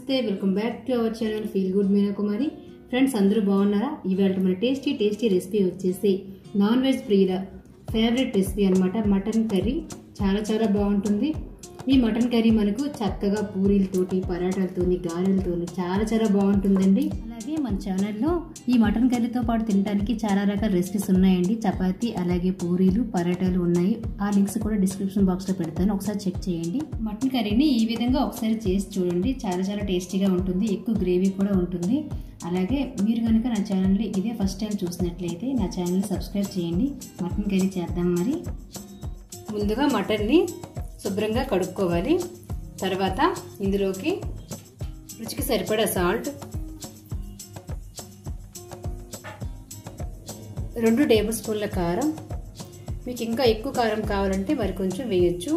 నమస్తే welcome back to our channel feel good Meena Kumari friends అందరూ బాగున్నారా ఇవాళ మన టేస్టీ టేస్టీ రెసిపీ వచ్చేసి నాన్ వెజ్ ప్రియుల ఫేవరెట్ రెసిపీ అన్నమాట మటన్ కర్రీ చాలా చాలా బాగుంటుంది ఈ మటన్ కర్రీ మనకు చక్కగా పూరీలతోటి పరాటాలతోని గారెలతోని చాలా చాలా బాగుంటుందండి అలాగే మన ఛానల్లో ఈ మటన్ కర్రీతో పాటు తినడానికి చాలా రకాల రెసిపీస్ ఉన్నాయండి చపాతీ అలాగే పూరీలు పరాటాలు ఉన్నాయి ఆ లింక్స్ కూడా డిస్క్రిప్షన్ బాక్స్లో పెడతాను ఒకసారి చెక్ చేయండి మటన్ కర్రీని ఈ విధంగా ఒకసారి చేసి చూడండి చాలా చాలా టేస్టీగా ఉంటుంది ఎక్కువ గ్రేవీ కూడా ఉంటుంది అలాగే మీరు కనుక నా ఛానల్ని ఇదే ఫస్ట్ టైం చూసినట్లయితే నా ఛానల్ని సబ్స్క్రైబ్ చేయండి మటన్ కర్రీ చేద్దాం మరి ముందుగా మటన్ని శుభ్రంగా కడుక్కోవాలి తర్వాత ఇందులోకి రుచికి సరిపడా సాల్ట్ రెండు టేబుల్ స్పూన్ల కారం మీకు ఇంకా ఎక్కువ కారం కావాలంటే మరి కొంచెం వేయచ్చు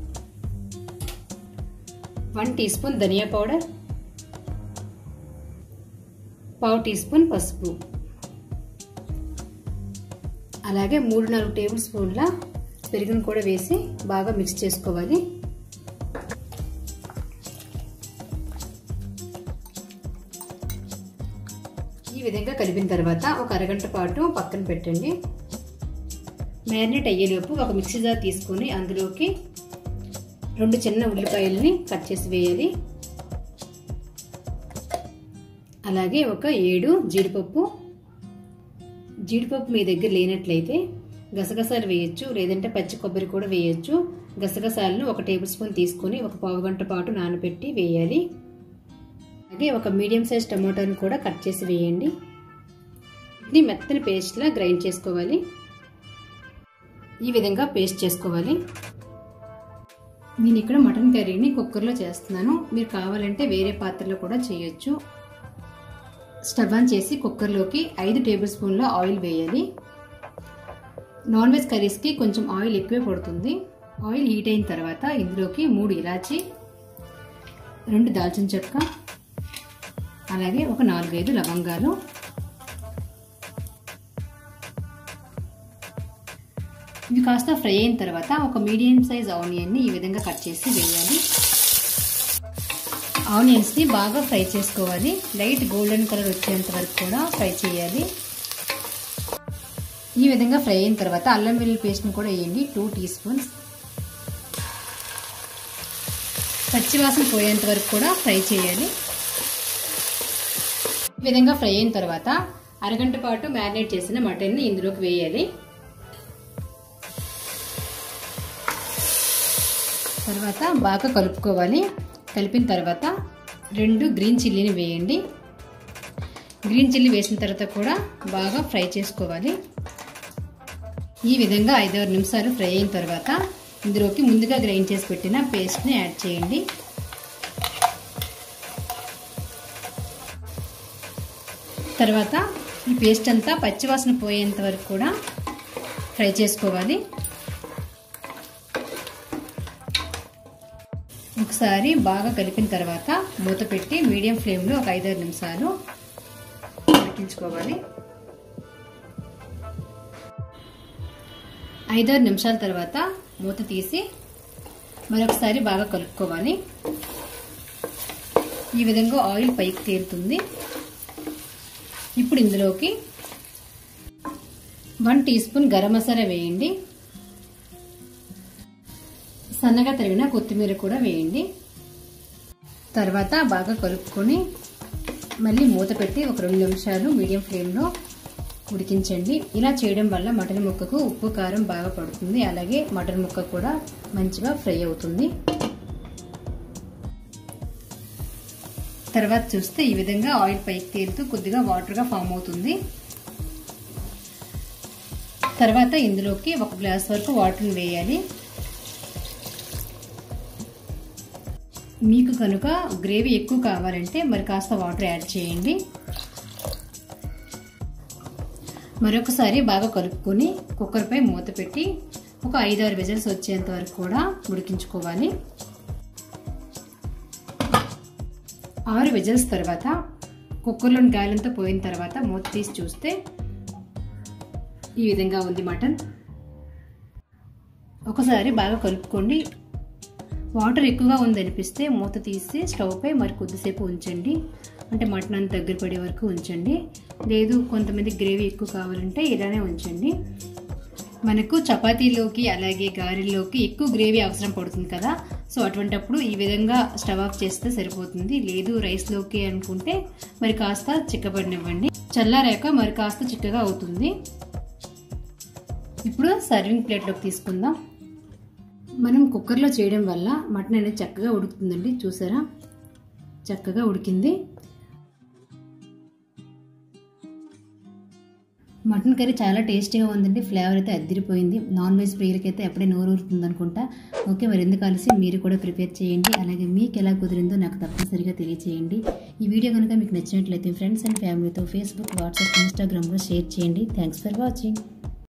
one teaspoon dhania powder పావు టీ స్పూన్ పసుపు అలాగే మూడు నాలుగు టేబుల్ స్పూన్ల పెరుగును కూడా వేసి బాగా మిక్స్ చేసుకోవాలి ఈ విధంగా కలిపిన తర్వాత ఒక అరగంట పాటు పక్కన పెట్టండి మ్యారినేట్ అయ్యేలోపు ఒక మిక్సీ జార్ తీసుకొని అందులోకి రెండు చిన్న ఉల్లిపాయలని కట్ చేసి వేయాలి అలాగే ఒక ఏడు జీడిపప్పు జీడిపప్పు మీ దగ్గర లేనట్లయితే గసగసాలు వేయచ్చు లేదంటే పచ్చి కొబ్బరి కూడా వేయచ్చు గసగసాలను ఒక టేబుల్ స్పూన్ తీసుకొని ఒక పావు గంట పాటు నానబెట్టి వేయాలి అలాగే ఒక మీడియం సైజ్ టమాటాను కూడా కట్ చేసి వేయండి ఇది మెత్తని పేస్ట్లా గ్రైండ్ చేసుకోవాలి ఈ విధంగా పేస్ట్ చేసుకోవాలి నేను ఇక్కడ మటన్ కర్రీని కుక్కర్లో చేస్తున్నాను మీరు కావాలంటే వేరే పాత్రలో కూడా చేయొచ్చు స్టవ్ ఆన్ చేసి కుక్కర్లోకి ఐదు టేబుల్ స్పూన్ల ఆయిల్ వేయాలి నాన్ వెజ్ కర్రీస్కి కొంచెం ఆయిల్ ఎక్కువే పడుతుంది ఆయిల్ హీట్ అయిన తర్వాత ఇందులోకి మూడు ఇలాచి రెండు దాల్చిన చెక్క అలాగే ఒక నాలుగైదు లవంగాలు ఇవి కాస్త ఫ్రై అయిన తర్వాత ఒక మీడియం సైజ్ ఆనియన్ని ఈ విధంగా కట్ చేసి వేయాలి ఆనియన్స్ని బాగా ఫ్రై చేసుకోవాలి లైట్ గోల్డెన్ కలర్ వచ్చేంత వరకు కూడా ఫ్రై చేయాలి ఈ విధంగా ఫ్రై అయిన తర్వాత అల్లం వెల్లుల్లి పేస్ట్ని కూడా వేయండి టూ టీ స్పూన్స్ పచ్చివాసన పోయేంత వరకు కూడా ఫ్రై చేయాలి ఈ విధంగా ఫ్రై అయిన తర్వాత అరగంట పాటు మ్యారినేట్ చేసిన మటన్ని ఇందులోకి వేయాలి తర్వాత బాగా కలుపుకోవాలి కలిపిన తర్వాత రెండు గ్రీన్ చిల్లీని వేయండి గ్రీన్ చిల్లీ వేసిన తర్వాత కూడా బాగా ఫ్రై చేసుకోవాలి ఈ విధంగా ఐదారు నిమిషాలు ఫ్రై అయిన తర్వాత ఇందులోకి ముందుగా గ్రైండ్ చేసి పెట్టిన పేస్ట్ని యాడ్ చేయండి తర్వాత ఈ పేస్ట్ అంతా పచ్చివాసన పోయేంత వరకు కూడా ఫ్రై చేసుకోవాలి ఒకసారి బాగా కలిపిన తర్వాత మూత పెట్టి మీడియం ఫ్లేమ్లో ఒక ఐదారు నిమిషాలు ఉడికించుకోవాలి ఐదారు నిమిషాల తర్వాత మూత తీసి మరొకసారి బాగా కలుపుకోవాలి ఈ విధంగా ఆయిల్ పైకి తేలుతుంది ఇప్పుడు ఇందులోకి one teaspoon garam masala వేయండి సన్నగా తరిగిన కొత్తిమీర కూడా వేయండి తర్వాత బాగా కలుపుకొని మళ్ళీ మూత పెట్టి ఒక రెండు నిమిషాలు మీడియం ఫ్లేమ్లో ఉడికించండి ఇలా చేయడం వల్ల మటన్ ముక్కకు ఉప్పు కారం బాగా పడుతుంది అలాగే మటన్ ముక్క కూడా మంచిగా ఫ్రై అవుతుంది తర్వాత చూస్తే ఈ విధంగా ఆయిల్ పైకి తేలుతూ కొద్దిగా వాటర్గా ఫామ్ అవుతుంది తర్వాత ఇందులోకి ఒక గ్లాస్ వరకు వాటర్ని వేయాలి మీకు కనుక గ్రేవీ ఎక్కువ కావాలంటే మరి కాస్త వాటర్ యాడ్ చేయండి మరొకసారి బాగా కలుపుకొని కుక్కర్పై మూత పెట్టి ఒక ఐదారు విజిల్స్ వచ్చేంత వరకు కూడా ఉడికించుకోవాలి ఆరు విజిల్స్ తర్వాత కుక్కర్లోని గాలంతా పోయిన తర్వాత మూత తీసి చూస్తే ఈ విధంగా ఉంది మటన్ ఒకసారి బాగా కలుపుకోండి వాటర్ ఎక్కువగా ఉందనిపిస్తే మూత తీసి స్టవ్ పై మరి కొద్దిసేపు ఉంచండి అంటే మటన్ అంత దగ్గర పడే వరకు ఉంచండి లేదు కొంతమంది గ్రేవీ ఎక్కువ కావాలంటే ఇలానే ఉంచండి మనకు చపాతీలోకి అలాగే గారెల్లోకి ఎక్కువ గ్రేవీ అవసరం పడుతుంది కదా సో అటువంటప్పుడు ఈ విధంగా స్టవ్ ఆఫ్ చేస్తే సరిపోతుంది లేదు రైస్లోకి అనుకుంటే మరి కాస్త చిక్కబడినివ్వండి చల్లారాక మరి కాస్త చిక్కగా అవుతుంది ఇప్పుడు సర్వింగ్ ప్లేట్లోకి తీసుకుందాం మనం కుక్కర్లో చేయడం వల్ల మటన్ అనేది చక్కగా ఉడుకుతుందండి చూసారా చక్కగా ఉడికింది మటన్ కర్రీ చాలా టేస్టీగా ఉందండి ఫ్లేవర్ అయితే అద్దరిపోయింది నాన్ వెజ్ ప్రియర్కి అయితే ఎప్పుడే నోరు ఊరుతుంది అనుకుంటా ఓకే మరి ఎందుకు కలిసి మీరు కూడా ప్రిపేర్ చేయండి అలాగే మీకు ఎలా కుదిరిందో నాకు తప్పనిసరిగా తెలియచేయండి ఈ వీడియో కనుక మీకు నచ్చినట్లయితే ఫ్రెండ్స్ అండ్ ఫ్యామిలీతో ఫేస్బుక్ వాట్సాప్ ఇన్స్టాగ్రామ్లో షేర్ చేయండి థ్యాంక్స్ ఫర్ వాచింగ్